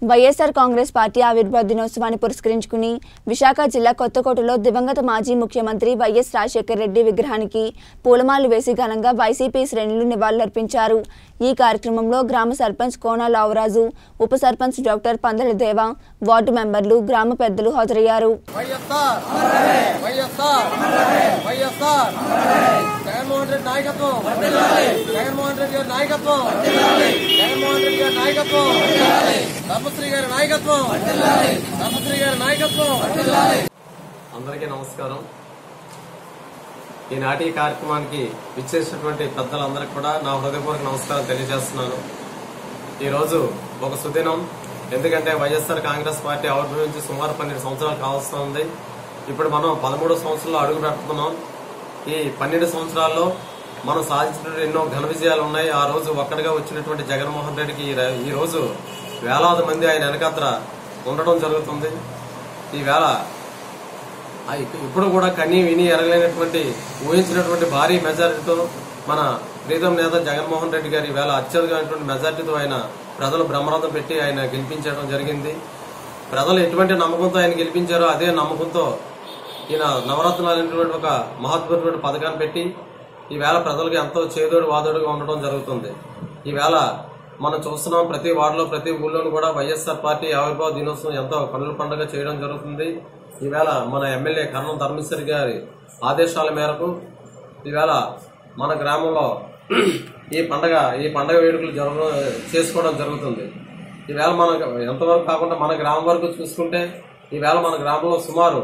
YSR Congress party ఆవిర్భావ దినోత్సవాన్ని పురస్కరించుకుని విశాఖ జిల్లా కొత్తకోటలో దివంగత మాజీ ముఖ్యమంత్రి వైఎస్ రాజశేఖర రెడ్డి విగ్రహానికి పూలమాలలు వేసి ఘనంగా వైసీపీ శ్రేణులు నివాళులర్పించారు ఈ కార్యక్రమంలో గ్రామ సర్పంచ్ కోన లావరాజు ఉప సర్పంచ్ డాక్టర్ పందల దేవ వార్డు మెంబర్లు గ్రామ పెద్దలు హాజరయ్యారు వైఎస్ఆర్ వైఎస్ఆర్ వైఎస్ఆర్ జగన్మోహన్ రెడ్డి నాయకత్వం జగన్మోహన్ రెడ్డి గారి నాయకత్వం జగన్మోహన్ రెడ్డి గారి నాయకత్వం ధర్మశ్రీ గారి నాయకత్వం ధర్మశ్రీ గారి నాయకత్వం అందరికీ నమస్కారం ఈనాటి ఈ కార్యక్రమానికి విచ్చేసినటువంటి పెద్దలందరికీ కూడా నా హృదయపూర్వక నమస్కారం తెలియజేస్తున్నాను ఈరోజు ఒక సుదినం ఎందుకంటే వైఎస్ఆర్ కాంగ్రెస్ పార్టీ ఆవిర్భవించి సుమారు పన్నెండు సంవత్సరాలు కావస్తుంది ఇప్పుడు మనం పదమూడు సంవత్సరాల్లో అడుగు పెడుతున్నాం ఈ పన్నెండు సంవత్సరాల్లో మనం సాధించినటువంటి ఎన్నో ఘన విజయాలు ఉన్నాయి ఆ రోజు ఒక్కడిగా వచ్చినటువంటి జగన్మోహన్ రెడ్డికి ఈ ర- ఈ రోజు వేలాది మంది ఆయన వెనకాత్ర ఉండడం జరుగుతుంది ఈ వేళ ఆ ఇప్- ఇప్పుడు కూడా కనీ విని ఎరగలేనటువంటి ఊహించినటువంటి భారీ మెజారిటీతో మన ప్రీతం నేత జగన్మోహన్ రెడ్డి గారి వేళ అత్యధికమైనటువంటి మెజారిటీతో ఆయన ప్రజలు బ్రహ్మరథం పెట్టి ఆయన గెలిపించడం జరిగింది ప్రజలు ఎటువంటి నమ్మకంతో ఆయన గెలిపించారో అదే నమ్మకంతో ఈయన నవరత్నాలు అనేటువంటి ఒక మహత్వమైన పథకాన్ని పెట్టి ఈ వేళ ప్రజలకు ఎంతో చేదోడు వాదోడుగా ఉండడం జరుగుతుంది ఈ వేళ మనం చూస్తున్నాం ప్రతి వార్డులో ప్రతి ఊళ్ళోనూ కూడా వైఎస్ఆర్ పార్టీ ఆవిర్భావ దినోత్సవం ఎంతో కన్నుల పండుగ చేయడం జరుగుతుంది ఈవేళ మన ఎమ్మెల్యే కర్ణం ధర్మేశ్వరి గారి ఆదేశాల మేరకు ఈవేళ మన గ్రామంలో ఈ పండగ ఈ పండగ వేడుకలు జరగ చేసుకోవడం జరుగుతుంది ఈవేళ మన ఎంతవరకు కాకుండా మన గ్రామం వరకు చూసుకుంటే ఈవేళ మన గ్రామంలో సుమారు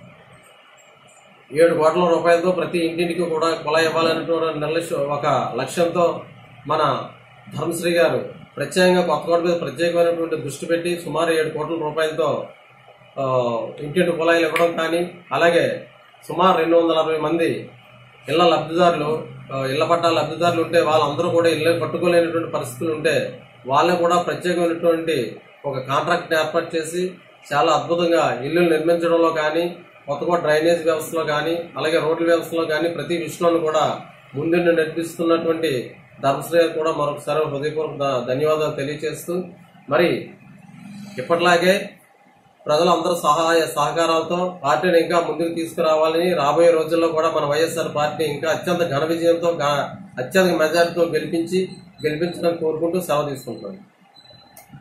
ఏడు కోట్ల రూపాయలతో ప్రతి ఇంటింటికి కూడా కుల ఇవ్వాలనేటువంటి నిర్లక్ష్యం ఒక లక్ష్యంతో మన ధర్మశ్రీ గారు ప్రత్యేకంగా కొత్తకోట మీద ప్రత్యేకమైనటువంటి దృష్టి పెట్టి సుమారు ఏడు కోట్ల రూపాయలతో ఆ, ఇంటింటి కుళాయిలు ఇవ్వడం కానీ అలాగే సుమారు రెండు వందల అరవై మంది ఇళ్ల లబ్ధిదారులు ఆ, ఇళ్ల పట్టాల లబ్ధిదారులు ఉంటే వాళ్ళందరూ కూడా ఇల్లు కట్టుకోలేనటువంటి పరిస్థితులు ఉంటే వాళ్ళని కూడా ప్రత్యేకమైనటువంటి ఒక కాంట్రాక్ట్ ఏర్పాటు చేసి చాలా అద్భుతంగా ఇల్లు నిర్మించడంలో కానీ కొత్తగా డ్రైనేజ్ వ్యవస్థలో కానీ అలాగే రోడ్ల వ్యవస్థలో కానీ ప్రతి విషయంలోనూ కూడా ముందుండి నడిపిస్తున్నటువంటి ధర్మశ్రీ కూడా మరొకసారి హృదయపూర్వక ధ- ధన్యవాదాలు తెలియజేస్తూ మరి ఇప్పటిలాగే ప్రజలందరూ సహాయ సహకారాలతో పార్టీని ఇంకా ముందుకు తీసుకురావాలని రాబోయే రోజుల్లో కూడా మన వైఎస్ఆర్ పార్టీ ఇంకా అత్యంత ఘన విజయంతో గా- అత్యధిక మెజారిటీతో గెలిపించి గెలిపించడం కోరుకుంటూ సెలవు తీసుకుంటున్నాను